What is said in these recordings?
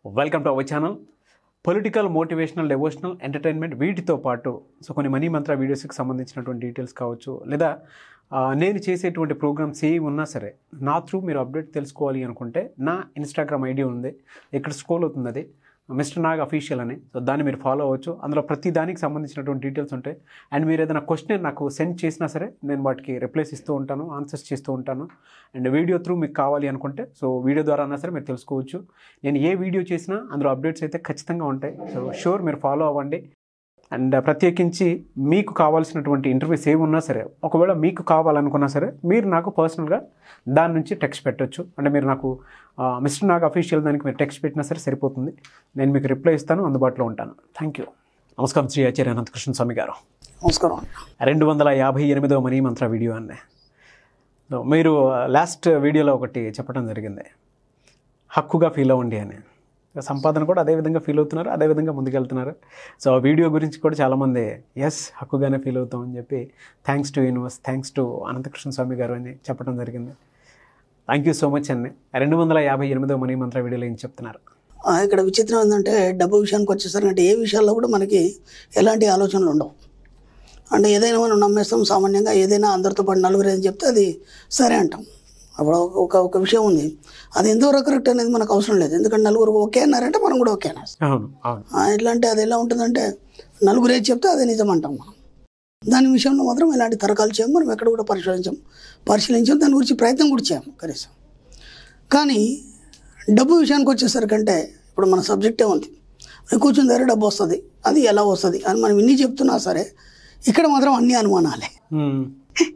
Welcome to our channel political motivational devotional entertainment వీటితో పాటు so కొన్ని మనీ మంత్ర వీడియోస్కి సంబంధించినటువంటి డీటెయిల్స్ కావచ్చు లేదా ఆ, నేను చేసేటువంటి ప్రోగ్రామ్స్ ఏ ఉన్నా సరే నా త్రూ మీరు అప్డేట్ తెలుసుకోవాలి అనుకుంటే నా ఇన్స్టాగ్రామ్ ఐడి ఉంది ఇక్కడ స్క్రోల్ అవుతుంది అది మిస్టర్ నాగ్ అఫీషియల్ అని సో దాన్ని మీరు ఫాలో అవ్వచ్చు అందులో ప్రతి దానికి సంబంధించినటువంటి డీటెయిల్స్ ఉంటాయి అండ్ మీరు ఏదైనా క్వశ్చన్ నాకు సెండ్ చేసినా సరే నేను వాటికి రిప్లైస్ ఇస్తూ ఉంటాను ఆన్సర్స్ చేస్తూ ఉంటాను అండ్ వీడియో త్రూ మీకు కావాలి అనుకుంటే సో వీడియో ద్వారా అన్నా సరే మీరు తెలుసుకోవచ్చు నేను ఏ వీడియో చేసినా అందులో అప్డేట్స్ అయితే ఖచ్చితంగా ఉంటాయి సో షూర్ మీరు ఫాలో అవ్వండి అండ్ ప్రత్యేకించి మీకు కావాల్సినటువంటి ఇంటర్వ్యూస్ ఏమి ఉన్నా సరే ఒకవేళ మీకు కావాలనుకున్నా సరే మీరు నాకు పర్సనల్గా దాని నుంచి టెక్స్ట్ పెట్టొచ్చు అంటే మీరు నాకు మిస్టర్ నాగ్ అఫీషియల్ దానికి మీరు టెక్స్ట్ పెట్టినా సరే సరిపోతుంది నేను మీకు రిప్లై ఇస్తాను అందుబాటులో ఉంటాను థ్యాంక్ యూ నమస్కారం శ్రీ ఆచార్య అనంతకృష్ణ స్వామి గారు నమస్కారం రెండు వందల యాభై ఎనిమిదవ మనీ మంత్ర వీడియో అండి సో మీరు లాస్ట్ వీడియోలో ఒకటి చెప్పడం జరిగింది హక్కుగా ఫీల్ అవ్వండి అని సంపాదన కూడా అదే విధంగా ఫీల్ అవుతున్నారు అదే విధంగా ముందుకెళ్తున్నారు సో ఆ వీడియో గురించి కూడా చాలామంది ఎస్ హక్కుగానే ఫీల్ అవుతామని చెప్పి thanks to universe thanks to Ananthakrishna Swami గారు అని చెప్పడం జరిగింది థ్యాంక్ యూ సో మచ్ అండి రెండు వందల యాభై ఎనిమిదవ మనీ మంత్ర వీడియోలో ఏం చెప్తున్నారు ఆ, ఇక్కడ విచిత్రం ఏంటంటే డబ్బు విషయానికి వచ్చేసరికి ఏ విషయాల్లో కూడా మనకి ఎలాంటి ఆలోచనలు ఉండవు అంటే ఏదైనా మనం నమ్మేస్తాం సామాన్యంగా ఏదైనా అందరితో పాటు నలుగురు ఏం చెప్తే అది సరే అంటాం అప్పుడు ఒక- ఒక ఒక విషయం ఉంది అది ఎంతవరకు కరెక్ట్ అనేది మనకు అవసరం లేదు ఎందుకంటే నలుగురు ఓకే అన్నారంటే మనం కూడా ఓకే అన్నారు అవును అవును ఎట్లా అంటే అది ఎలా ఉంటుందంటే నలుగురు ఏది చెప్తే అదే నిజం అంటాం మనం దాని విషయంలో మాత్రం ఎలాంటి తరకాలు చేయం మనం ఎక్కడ కూడా పరిశోధించాం పరిశీలించాం దాని గురించి ప్రయత్నం కూడా చేయం కనీసం కానీ డబ్బు విషయానికి వచ్చేసరికంటే ఇప్పుడు మన సబ్జెక్టే ఉంది మేము కూర్చుని దగ్గర డబ్బు వస్తుంది అది ఎలా వస్తుంది అని మనం ఇన్ని చెప్తున్నా సరే ఇక్కడ మాత్రం అన్ని అనుమానాలే మ్మ్.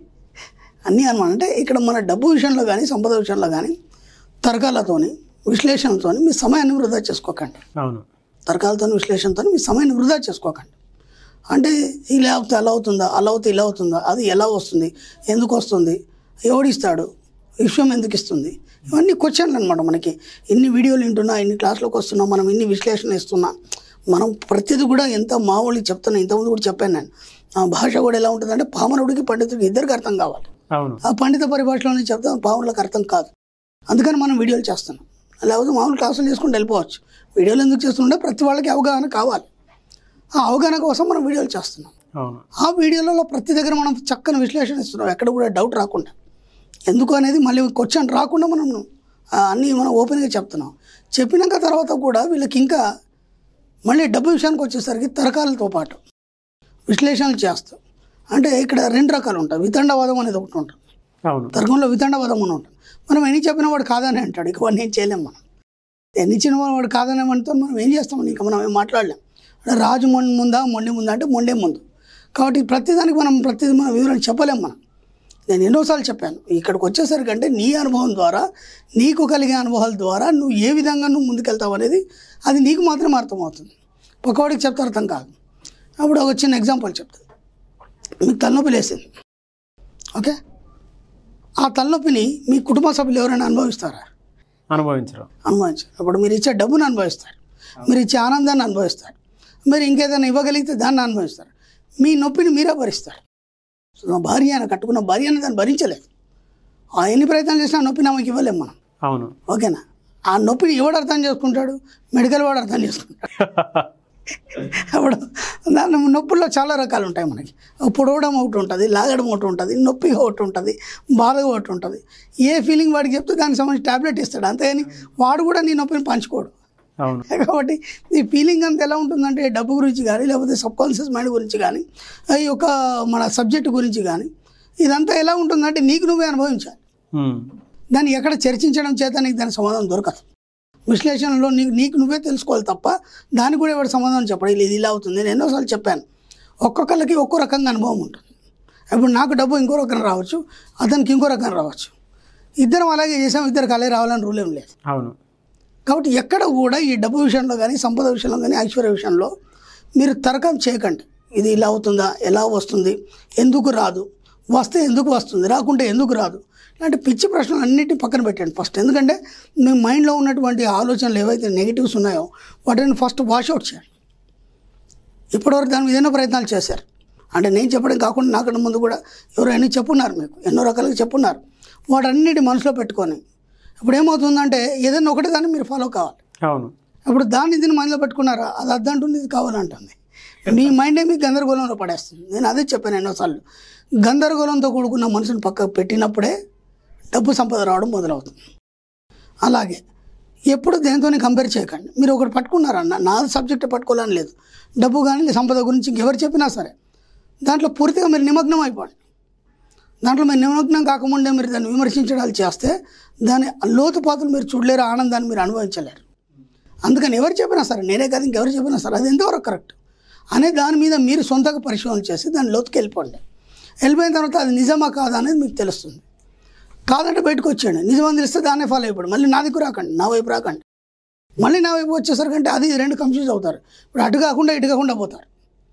అన్ని అనుమానం అంటే ఇక్కడ మన డబ్బు విషయంలో కానీ సంపద విషయంలో కానీ తర్కాలతోని విశ్లేషణతోని మీ సమయాన్ని వృధా చేసుకోకండి అవును తర్కాలతో విశ్లేషణతో మీ సమయాన్ని వృధా చేసుకోకండి అంటే ఇలా అవుతే అలా అవుతుందా అలా అవుతే ఇలా అవుతుందా అది ఎలా వస్తుంది ఎందుకు వస్తుంది ఎవడిస్తాడు విశ్వం ఎందుకు ఇస్తుంది ఇవన్నీ క్వశ్చన్లు అనమాట మనకి ఇన్ని వీడియోలు వింటున్నా ఇన్ని క్లాసులకు వస్తున్నా మనం ఇన్ని విశ్లేషణ ఇస్తున్నా మనం ప్రతిదీ కూడా ఎంత మామూలుగా చెప్తున్నా ఇంతకుముందు కూడా చెప్పాను నేను ఆ భాష కూడా ఎలా ఉంటుందంటే పామరుడికి పండితుడికి ఇద్దరికి అర్థం కావాలి అవును ఆ పండిత పరిభాషలోనే చెప్తాం పాములకు అర్థం కాదు అందుకని మనం వీడియోలు చేస్తున్నాం లేకపోతే మామూలు క్లాసులు చేసుకుంటూ వెళ్ళిపోవచ్చు వీడియోలు ఎందుకు చేస్తుంటే ప్రతి వాళ్ళకి అవగాహన కావాలి ఆ అవగాహన కోసం మనం వీడియోలు చేస్తున్నాం అవును ఆ వీడియోలలో ప్రతి దగ్గర మనం చక్కని విశ్లేషణ ఇస్తున్నాం ఎక్కడ కూడా డౌట్ రాకుండా ఎందుకు అనేది మళ్ళీ క్వశ్చన్ రాకుండా మనం ఆ, అన్నీ మనం ఓపెన్గా చెప్తున్నాం చెప్పినాక తర్వాత కూడా వీళ్ళకి ఇంకా మళ్ళీ డబ్బు విషయానికి వచ్చేసరికి తరకాలతో పాటు విశ్లేషణలు చేస్తాం అంటే ఇక్కడ రెండు రకాలు ఉంటాయి వితండవాదం అనేది ఒకటి ఉంటుంది అవును తర్కంలో వితండవాదం అని ఉంటుంది మనం ఎన్ని చెప్పినా వాడు కాదని అంటాడు ఇక వాడిని ఏం చేయలేం మనం ఎన్ని ఇచ్చిన వాడు కాదని మనతో మనం ఏం చేస్తాం ఇంకా మనం ఏం మాట్లాడలేం అంటే రాజు మొండి ముందా మొండి ముందా అంటే మొండే ముందు కాబట్టి ప్రతిదానికి మనం ప్రతిదీ మనం వివరణ చెప్పలేం మనం నేను ఎన్నోసార్లు చెప్పాను ఇక్కడికి వచ్చేసరికి అంటే నీ అనుభవం ద్వారా నీకు కలిగే అనుభవాల ద్వారా నువ్వు ఏ విధంగా నువ్వు ముందుకెళ్తావు అనేది అది నీకు మాత్రమే అర్థమవుతుంది పక్కవాడికి చెప్తే అర్థం కాదు అప్పుడు ఒక చిన్న ఎగ్జాంపుల్ చెప్తాను మీకు తలనొప్పి లేసింది ఓకే ఆ తలనొప్పిని మీ కుటుంబ సభ్యులు ఎవరైనా అనుభవిస్తారా అనుభవించరు అనుభవించారు ఇప్పుడు మీరు ఇచ్చే డబ్బును అనుభవిస్తారు మీరు ఇచ్చే ఆనందాన్ని అనుభవిస్తారు మీరు ఇంకేదైనా ఇవ్వగలిగితే దాన్ని అనుభవిస్తారు మీ నొప్పిని మీరే భరిస్తారు సో నా భార్య ఆయన కట్టుకున్న భార్య అని దాన్ని భరించలేదు ఆ ఎన్ని ప్రయత్నాలు చేసినా ఆ నొప్పిని ఆమెకి ఇవ్వలేము మనం అవును ఓకేనా ఆ నొప్పిని ఎవడు అర్థం చేసుకుంటాడు మెడికల్ వాడు అర్థం చేసుకుంటాడు అప్పుడు దాని నొప్పుల్లో చాలా రకాలు ఉంటాయి మనకి పొడవడం ఒకటి ఉంటుంది లాగడం ఒకటి ఉంటుంది నొప్పి ఒకటి ఉంటుంది బాధ ఒకటి ఉంటుంది ఏ ఫీలింగ్ వాడికి చెప్తే దానికి సంబంధించి టాబ్లెట్ ఇస్తాడు అంతేగాని వాడు కూడా నీ నొప్పిని పంచుకోడు అవును కాబట్టి ఈ ఫీలింగ్ అంతా ఎలా ఉంటుందంటే డబ్బు గురించి కానీ లేకపోతే సబ్ కాన్షియస్ మైండ్ గురించి కానీ ఈ యొక్క మన సబ్జెక్ట్ గురించి కానీ ఇదంతా ఎలా ఉంటుందంటే నీకు నువ్వే అనుభవించాలి మ్మ్. దాన్ని ఎక్కడ చర్చించడం చేత నీకు దాని సమాధానం దొరకదు విశ్లేషణలో నీకు నీకు నువ్వే తెలుసుకోవాలి తప్ప దానికి కూడా ఎవరు సమాధానం చెప్పడం ఇది ఇలా అవుతుంది నేను ఎన్నోసార్లు చెప్పాను ఒక్కొక్కరికి ఒక్కో రకంగా అనుభవం ఉంటుంది ఇప్పుడు నాకు డబ్బు ఇంకో రకం రావచ్చు అతనికి ఇంకో రకం రావచ్చు ఇద్దరం అలాగే చేసాం ఇద్దరికి అలాగే రావాలని రూల్ ఏం లేదు అవును కాబట్టి ఎక్కడ కూడా ఈ డబ్బు విషయంలో కానీ సంపద విషయంలో కానీ ఐశ్వర్య విషయంలో మీరు తరకం చేయకండి ఇది ఇలా అవుతుందా ఎలా వస్తుంది ఎందుకు రాదు వస్తే ఎందుకు వస్తుంది రాకుంటే ఎందుకు రాదు ఇలాంటి పిచ్చి ప్రశ్నలు అన్నిటిని పక్కన పెట్టండి ఫస్ట్ ఎందుకంటే మీ మైండ్లో ఉన్నటువంటి ఆలోచనలు ఏవైతే నెగిటివ్స్ ఉన్నాయో వాటిని ఫస్ట్ వాషౌట్ చేయండి ఇప్పటివరకు దాని మీద ఎన్నో ప్రయత్నాలు చేశారు అంటే నేను చెప్పడం కాకుండా నాకన్నా ముందు కూడా ఎవరైనా చెప్పున్నారు మీకు ఎన్నో రకాలుగా చెప్పున్నారు వాటన్నిటి మనసులో పెట్టుకొని ఇప్పుడు ఏమవుతుందంటే ఏదైనా ఒకటి దాన్ని మీరు ఫాలో కావాలి అవును అప్పుడు దాన్ని దీన్ని మైండ్లో పెట్టుకున్నారా అది అద్దంటుంది ఇది కావాలంటుంది మీ మైండే మీకు గందరగోళంలో పడేస్తుంది నేను అదే చెప్పాను ఎన్నోసార్లు గందరగోళంతో కూడుకున్న మనుషుని పక్కకు పెట్టినప్పుడే డబ్బు సంపద రావడం మొదలవుతుంది అలాగే ఎప్పుడు దేనితో కంపేర్ చేయకండి మీరు ఒకటి పట్టుకున్నారన్న నా సబ్జెక్ట్ పట్టుకోవాలని లేదు డబ్బు కానీ సంపద గురించి ఇంకెవరు చెప్పినా సరే దాంట్లో పూర్తిగా మీరు నిమగ్నం అయిపోండి దాంట్లో మీరు నిమగ్నం కాకముందే మీరు దాన్ని విమర్శించడాలు చేస్తే దాని లోతుపాతులు మీరు చూడలేరు ఆనందాన్ని మీరు అనుభవించలేరు అందుకని ఎవరు చెప్పినా సరే నేనే కాదు ఇంకెవరు చెప్పినా సరే అది ఎంతవరకు కరెక్ట్ అనే దాని మీద మీరు సొంతంగా పరిశోధన చేసి దాని లోతుకి వెళ్ళిపోండి వెళ్ళిపోయిన తర్వాత అది నిజమా కాదా అనేది మీకు తెలుస్తుంది కాదంటే బయటకు వచ్చేయండి నిజమని తెలిస్తే దాన్నే ఫాలో అయిపోండి మళ్ళీ నా దగ్గర రాకండి నా వైపు రాకండి మళ్ళీ నా వైపు వచ్చేసరికంటే అది ఇది రెండు కన్ఫ్యూజ్ అవుతారు ఇప్పుడు అటు కాకుండా ఇటు కాకుండా పోతారు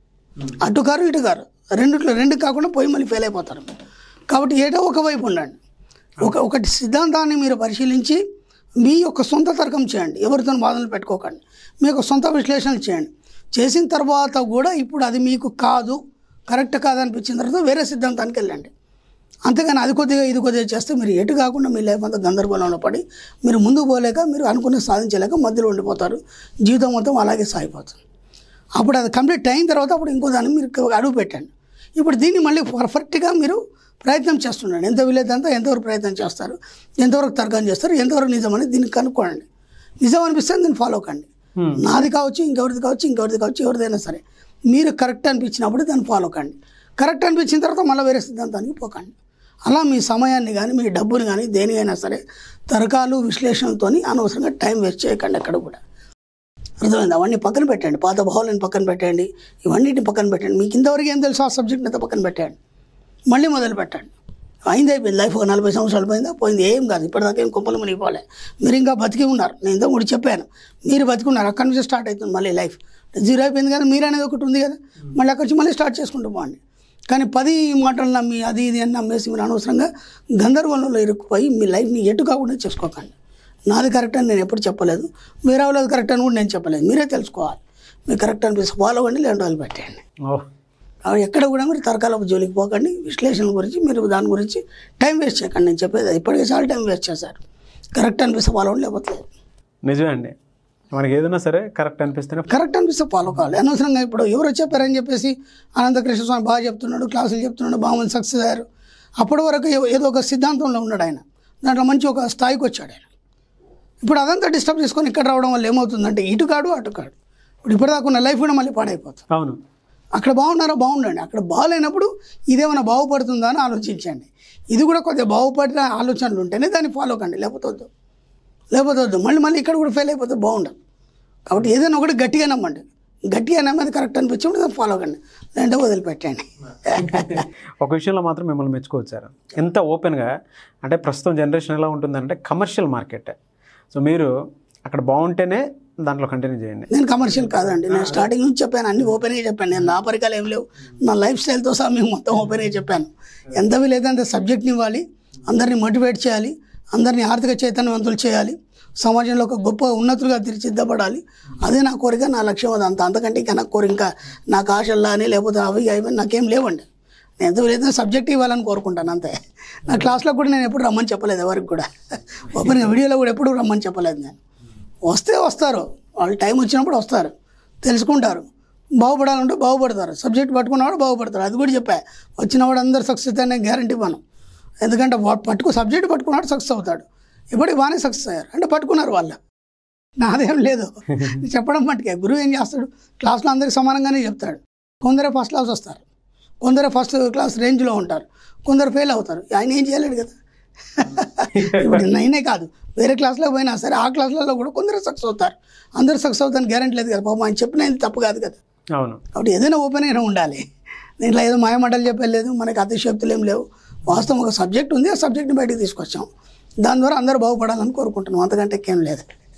అటు కారు ఇటు కారు రెండిట్లో రెండు కాకుండా పోయి మళ్ళీ ఫెయిల్ అయిపోతారు కాబట్టి ఏటో ఒక వైపు ఉండండి ఒక ఒకటి సిద్ధాంతాన్ని మీరు పరిశీలించి మీ యొక్క సొంత తర్కం చేయండి ఎవరితో బాధలు పెట్టుకోకండి మీ యొక్క సొంత విశ్లేషణ చేయండి చేసిన తర్వాత కూడా ఇప్పుడు అది మీకు కాదు కరెక్ట్ కాదనిపించిన తర్వాత వేరే సిద్ధాంతానికి వెళ్ళండి అంతేగాని అది కొద్దిగా ఇది కొద్దిగా చేస్తే మీరు ఎటు కాకుండా మీ లైఫ్ అంతా గందరగోళంలో పడి మీరు ముందుకు పోలేక మీరు అనుకున్న సాధించలేక మధ్యలో ఉండిపోతారు జీవితం మొత్తం అలాగే సాగిపోతుంది అప్పుడు అది కంప్లీట్ అయిన తర్వాత అప్పుడు ఇంకో దాన్ని మీరు అడుగు పెట్టండి ఇప్పుడు దీన్ని మళ్ళీ పర్ఫెక్ట్గా మీరు ప్రయత్నం చేస్తుండండి ఎంత వీలైతే ఎంతవరకు ప్రయత్నం చేస్తారు ఎంతవరకు తర్కం చేస్తారు ఎంతవరకు నిజం అనేది దీన్ని కనుక్కోండి నిజం అనిపిస్తే దీన్ని ఫాలో కండి నాది కావచ్చు ఇంకెవరిది కావచ్చు ఇంకెవరిది కావచ్చు ఎవరిదైనా సరే మీరు కరెక్ట్ అనిపించినప్పుడు దాన్ని ఫాలో కండి కరెక్ట్ అనిపించిన తర్వాత మళ్ళీ వేరే సిద్ధాంతానికి పోకండి అలా మీ సమయాన్ని కానీ మీ డబ్బుని కానీ దేనికైనా సరే తర్కాలు విశ్లేషణలతోని అనవసరంగా టైం వేస్ట్ చేయకండి ఎక్కడ కూడా అర్థమైంది అవన్నీ పక్కన పెట్టండి పాత భావాలను పక్కన పెట్టండి ఇవన్నిటిని పక్కన పెట్టండి మీకు ఇంతవరకు ఏం తెలుసు ఆ సబ్జెక్ట్ని అంతా పక్కన పెట్టండి మళ్ళీ మొదలు పెట్టండి అయింది అయిపోయింది లైఫ్ ఒక నలభై సంవత్సరాలు పోయిందా పోయింది ఏం కాదు ఇప్పటిదాకా ఏం కుప్పలు మునిగిపోలే మీరు ఇంకా బతికి ఉన్నారు నేను ఇంత కూడా చెప్పాను మీరు బతికున్నారు అక్కడి నుంచి స్టార్ట్ అవుతుంది మళ్ళీ లైఫ్ జీరో అయిపోయింది కదా మీరు అనేది ఒకటి ఉంది కదా మళ్ళీ అక్కడి నుంచి మళ్ళీ స్టార్ట్ చేసుకుంటూ పోండి కానీ పది మాటలు నమ్మి అది ఇది అని నమ్మేసి మీరు అనవసరంగా గందరగోళంలో ఇరుక్కుపోయి మీ లైఫ్ని ఎటు కాకుండా చేసుకోకండి నాది కరెక్ట్ అని నేను ఎప్పుడు చెప్పలేదు వేరే వాళ్ళది కరెక్ట్ అని కూడా నేను చెప్పలేదు మీరే తెలుసుకోవాలి మీరు కరెక్ట్ అనిపిస్తే ఫాలో అవ్వండి లేదంటే వాళ్ళు పెట్టండి ఓ అవి ఎక్కడ కూడా మీరు తర్కాల జోలికి పోకండి విశ్లేషణ గురించి మీరు దాని గురించి టైం వేస్ట్ చేయకండి నేను చెప్పేది అది. ఇప్పటికే చాలా టైం వేస్ట్ చేశారు కరెక్ట్ అనిపిస్తే ఫాలో అవ్వండి లేకపోతే లేదు. నిజమే అండి మనకి ఏదైనా సరే కరెక్ట్ అనిపిస్తేనే కరెక్ట్ అనిపిస్తే ఫాలో కావాలి అనవసరంగా ఇప్పుడు ఎవరు చెప్పారని చెప్పేసి అనంతకృష్ణ స్వామి బాగా చెప్తున్నాడు క్లాసులు చెప్తున్నాడు బాగా మంది సక్సెస్ అయ్యారు అప్పటి వరకు ఏ- ఏదో ఒక సిద్ధాంతంలో ఉన్నాడు ఆయన దాంట్లో మంచి ఒక స్థాయికి వచ్చాడు ఆయన ఇప్పుడు అదంతా డిస్టర్బ్ చేసుకొని ఇక్కడ రావడం వల్ల ఏమవుతుందంటే ఇటు కాడు అటు కాడు ఇప్పుడు ఇప్పటిదాకా ఉన్న లైఫ్ కూడా మళ్ళీ పాడైపోతుంది అవును అక్కడ బాగున్నారా బాగుండండి అక్కడ బాగాలేనప్పుడు ఇదేమైనా బాగుపడుతుందా అని ఆలోచించండి ఇది కూడా కొద్దిగా బాగుపడిన ఆలోచనలు ఉంటేనే దాన్ని ఫాలో కండి లేకపోతే వద్దు లేకపోతే వద్దు మళ్ళీ మళ్ళీ ఇక్కడ కూడా ఫెయిల్ అయిపోతే బాగుండదు కాబట్టి ఏదైనా ఒకటి గట్టిగా నమ్మండి గట్టిగా నమ్మేది కరెక్ట్ అనిపించినప్పుడు దాన్ని ఫాలో కండి లేదంటే వదిలిపెట్టండి ఒక విషయంలో మాత్రం మిమ్మల్ని మెచ్చుకోవచ్చు సార్ ఎంత ఓపెన్గా అంటే ప్రస్తుతం జనరేషన్ ఎలా ఉంటుందంటే కమర్షియల్ మార్కెట్ సో మీరు అక్కడ బాగుంటేనే దాంట్లో కంటిన్యూ చేయండి నేను కమర్షియల్ కాదండి నేను స్టార్టింగ్ నుంచి చెప్పాను అన్ని ఓపెన్గా చెప్పాను నేను నా పరికరాలు ఏం లేవు నా లైఫ్ స్టైల్తో సహా మేము మొత్తం ఓపెన్గా చెప్పాను ఎంత వీలైతే అంత సబ్జెక్ట్ని ఇవ్వాలి అందరినీ మోటివేట్ చేయాలి అందరినీ ఆర్థిక చైతన్యవంతులు చేయాలి సమాజంలో ఒక గొప్ప ఉన్నతులుగా తీర్చిదిద్దపడాలి అదే నా కోరిక నా లక్ష్యం అది అంత అంతకంటే ఇంకా నా కోరిక ఇంకా నాకు ఆశల్లా అని లేకపోతే అవి అవి నాకేం లేవండి నేను ఎంత వీలైతే సబ్జెక్ట్ ఇవ్వాలని కోరుకుంటాను అంతే నా క్లాస్లో కూడా నేను ఎప్పుడు రమ్మని చెప్పలేదు ఎవరికి కూడా ఓపెన్గా వీడియోలో కూడా ఎప్పుడు రమ్మని చెప్పలేదు నేను వస్తే వస్తారు వాళ్ళు టైం వచ్చినప్పుడు వస్తారు తెలుసుకుంటారు బాగుపడాలంటే బాగుపడతారు సబ్జెక్ట్ పట్టుకున్నవాడు బాగుపడతారు అది కూడా చెప్పా వచ్చినవాడు అందరు సక్సెస్ అనే గ్యారంటీ మనం ఎందుకంటే వాడు పట్టుకు సబ్జెక్ట్ పట్టుకున్నాడు సక్సెస్ అవుతాడు ఇప్పటికి బాగానే సక్సెస్ అయ్యారు అంటే పట్టుకున్నారు వాళ్ళు నాదేం లేదు చెప్పడం మట్టుకే గురువు ఏం చేస్తాడు క్లాస్లో అందరికి సమానంగానే చెప్తాడు కొందరే ఫస్ట్ క్లాస్ వస్తారు కొందరే ఫస్ట్ క్లాస్ రేంజ్లో ఉంటారు కొందరు ఫెయిల్ అవుతారు ఆయన ఏం చేయలేడు కదా ఇప్పుడు నేనే కాదు వేరే క్లాస్లో పోయినా సరే ఆ క్లాసులలో కూడా కొందరు సక్సెస్ అవుతారు అందరూ సక్సెస్ అవుతాను గ్యారెంటీ లేదు కదా పాపం ఆయన చెప్పినది తప్పు కాదు కదా అవును కాబట్టి ఏదైనా ఓపెన్ అయినా ఉండాలి దీంట్లో ఏదో మాయమాటలు చెప్పలేదు మనకి అతిశక్తులు ఏం లేవు వాస్తవం ఒక సబ్జెక్ట్ ఉంది ఆ సబ్జెక్ట్ని బయటకు తీసుకొచ్చాం దాని ద్వారా అందరూ బాగుపడాలని కోరుకుంటున్నాం అంతకంటే ఎక్కేం లేదు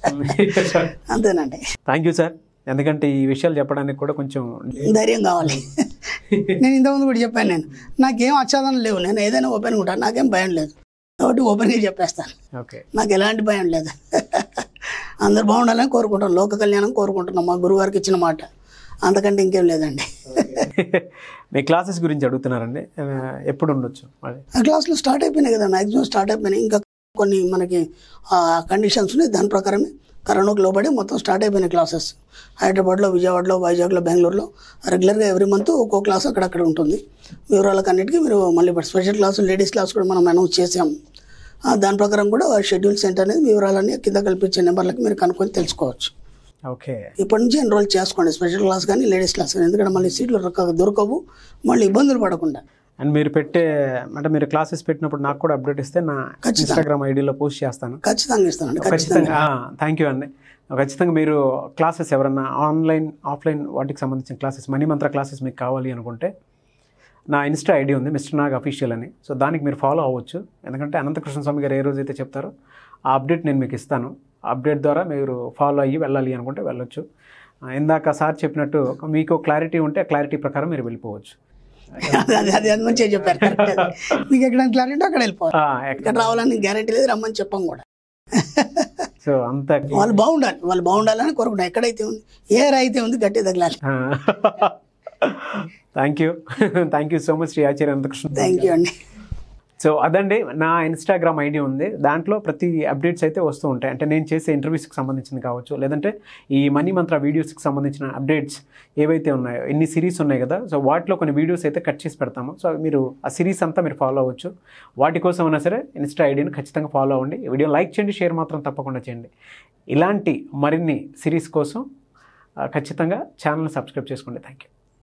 అంతేనండి థ్యాంక్ యూ సార్ ఎందుకంటే ఈ విషయాలు చెప్పడానికి కూడా కొంచెం ధైర్యం కావాలి నేను ఇంతకుముందు కూడా చెప్పాను నేను నాకేం ఆచ్ఛాదన లేవు నేను ఏదైనా ఓపెన్గా ఉంటాను నాకేం భయం లేదు కాబట్టి ఓపెన్గా చెప్పేస్తాను ఓకే నాకు ఎలాంటి భయం లేదు అందరు బాగుండాలని కోరుకుంటాం లోక కళ్యాణం కోరుకుంటున్నాం మా గురువారికి ఇచ్చిన మాట అంతకంటే ఇంకేం లేదండి మీ క్లాసెస్ గురించి అడుగుతున్నారండి ఆ, ఎప్పుడు ఉండొచ్చు అది ఆ క్లాసులు స్టార్ట్ అయిపోయినాయి కదా మ్యాక్సిమం స్టార్ట్ అయిపోయినాయి ఇంకా కొన్ని మనకి కండిషన్స్ ఉన్నాయి దాని ప్రకారమే కరోనాకు లోబడి మొత్తం స్టార్ట్ అయిపోయినాయి క్లాసెస్ హైదరాబాద్లో విజయవాడలో వైజాగ్లో బెంగళూరులో రెగ్యులర్గా ఎవ్రీ మంత్ ఒక్కో క్లాస్ అక్కడక్కడ ఉంటుంది వివరాలకు అన్నిటికీ మీరు మళ్ళీ ఇప్పుడు స్పెషల్ క్లాసు లేడీస్ క్లాస్ కూడా మనం అనౌన్స్ చేసాం ఆ, దాని ప్రకారం కూడా షెడ్యూల్ సెంటర్ అనేది మీ వివరాలన్నీ కింద కల్పించే నెంబర్లకి మీరు కనుక్కొని తెలుసుకోవచ్చు ఓకే ఇప్పటి నుంచి ఎన్రోల్ చేసుకోండి స్పెషల్ క్లాస్ కానీ లేడీస్ క్లాస్ కానీ ఎందుకంటే మళ్ళీ సీట్లు రొక్క- దొరకవు మళ్ళీ ఇబ్బందులు పడకుండా అండ్ మీరు పెట్టే అంటే మీరు క్లాసెస్ పెట్టినప్పుడు నాకు కూడా అప్డేట్ ఇస్తే నా ఇన్స్టాగ్రామ్ ఐడిలో పోస్ట్ చేస్తాను ఖచ్చితంగా ఇస్తానండి ఖచ్చితంగా ఖచ్చితంగా థ్యాంక్ యూ అండి ఖచ్చితంగా మీరు క్లాసెస్ ఎవరన్నా ఆన్లైన్ ఆఫ్లైన్ వాటికి సంబంధించిన క్లాసెస్ మనీ మంత్ర క్లాసెస్ మీకు కావాలి అనుకుంటే నా ఇన్స్టా ఐడి ఉంది మిస్టర్ నాగ్ అఫీషియల్ అని సో దానికి మీరు ఫాలో అవ్వచ్చు ఎందుకంటే అనంతకృష్ణ స్వామి గారు ఏ రోజు అయితే చెప్తారో ఆ అప్డేట్ నేను మీకు ఇస్తాను ఆ అప్డేట్ ద్వారా మీరు ఫాలో అయ్యి వెళ్ళాలి అనుకుంటే వెళ్ళొచ్చు ఆ, ఇందాక సార్ చెప్పినట్టు మీకు క్లారిటీ ఉంటే ఆ క్లారిటీ ప్రకారం మీరు వెళ్ళిపోవచ్చు అది అది అది అది మంచిగా చెప్పారు correct అది. మీకు ఎక్కడ క్లారిటీ అక్కడ వెళ్ళిపోవాలి ఆ, ఇక్కడ రావాలని గ్యారెంటీ లేదు రమ్మని చెప్పం కూడా సో అంత వాళ్ళు బాగుండాలి వాళ్ళు బాగుండాలని కోరుకుంటాం ఎక్కడైతే ఉంది ఏ అయితే ఉంది గట్టి తగిలాలి thank you thank you so much Shri Acharya Ananthakrishna thank you అండి సో అదండి నా ఇన్స్టాగ్రామ్ ఐడి ఉంది దాంట్లో ప్రతి అప్డేట్స్ అయితే వస్తూ ఉంటాయి అంటే నేను చేసే ఇంటర్వ్యూస్కి సంబంధించింది కావచ్చు లేదంటే ఈ మనీ మంత్ర వీడియోస్కి సంబంధించిన అప్డేట్స్ ఏవైతే ఉన్నాయో ఎన్ని సిరీస్ ఉన్నాయి కదా సో వాటిలో కొన్ని వీడియోస్ అయితే కట్ చేసి పెడతాము సో మీరు ఆ సిరీస్ అంతా మీరు ఫాలో అవ్వచ్చు వాటి కోసం అయినా సరే ఇన్స్టా ఐడిని ఖచ్చితంగా ఫాలో అవ్వండి ఈ వీడియో లైక్ చేయండి షేర్ మాత్రం తప్పకుండా చేయండి ఇలాంటి మరిన్ని సిరీస్ కోసం ఆ, ఖచ్చితంగా ఛానల్ సబ్స్క్రైబ్ చేసుకోండి థ్యాంక్ యూ